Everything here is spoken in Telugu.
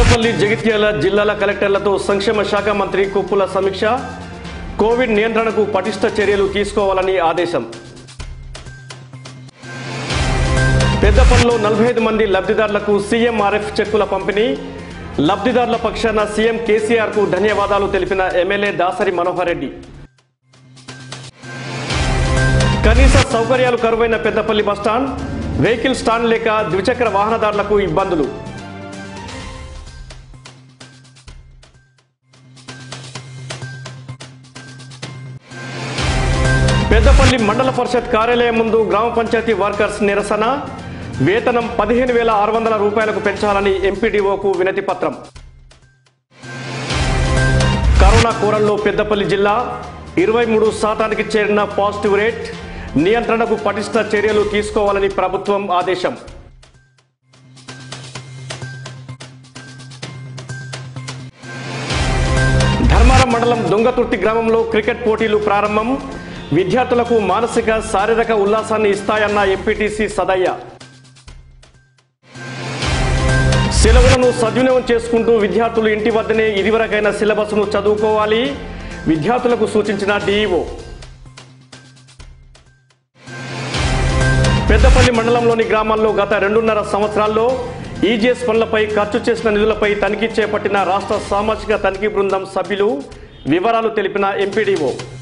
పెద్దపల్లి జగిత్యాల జిల్లాల కలెక్టర్లతో సంక్షేమ శాఖ మంత్రి కుప్పుల సమీక్ష కోవిడ్ నియంత్రణకు పటిష్ట చర్యలు తీసుకోవాలని ఆదేశం పెద్దపల్లిలో నలభై ఐదు మంది లబ్ధిదారులకు సీఎంఆర్ఎఫ్ చెక్కుల పంపిణీ లబ్ధిదారుల పక్షాన సీఎం కేసీఆర్ కు ధన్యవాదాలు తెలిపిన ఎమ్మెల్యే దాసరి మనోహర్ రెడ్డి కనీస సౌకర్యాలు కరువైన పెద్దపల్లి బస్టాండ్ వెహికల్ స్టాండ్ లేక ద్విచక్ర వాహనదారులకు ఇబ్బందులు పెద్దపల్లి మండల పరిషత్ కార్యాలయం ముందు గ్రామ పంచాయతీ వర్కర్స్ నిరసన వేతనం పదిహేను వేల ఆరు వందల రూపాయలకు పెంచాలని ఎంపీడీఓకు వినతి పత్రం కరోనా కోరల్లో పెద్దపల్లి జిల్లా ఇరవై మూడు శాతానికి చేరిన పాజిటివ్ రేట్ నియంత్రణకు పటిష్ట చర్యలు తీసుకోవాలని ప్రభుత్వం ఆదేశం ధర్మారం మండలం దొంగతుర్తి గ్రామంలో క్రికెట్ పోటీలు ప్రారంభం విద్యార్థులకు మానసిక శారీరక ఉల్లాసాన్ని ఇస్తాయన్న ఎంపీటీసీ సదయ్య సెలవులను సద్వినియోగం చేసుకుంటూ విద్యార్థులు ఇంటి వద్దనే ఇదివరకైన సిలబస్ను చదువుకోవాలి విద్యార్థులకు సూచించిన డీఈఓ పెద్దపల్లి మండలంలోని గ్రామాల్లో గత రెండున్నర సంవత్సరాల్లో ఈజీఎస్ పనులపై ఖర్చు చేసిన నిధులపై తనిఖీ చేపట్టిన రాష్ట్ర సామాజిక తనిఖీ బృందం సభ్యులు వివరాలు తెలిపిన ఎంపీడీఓ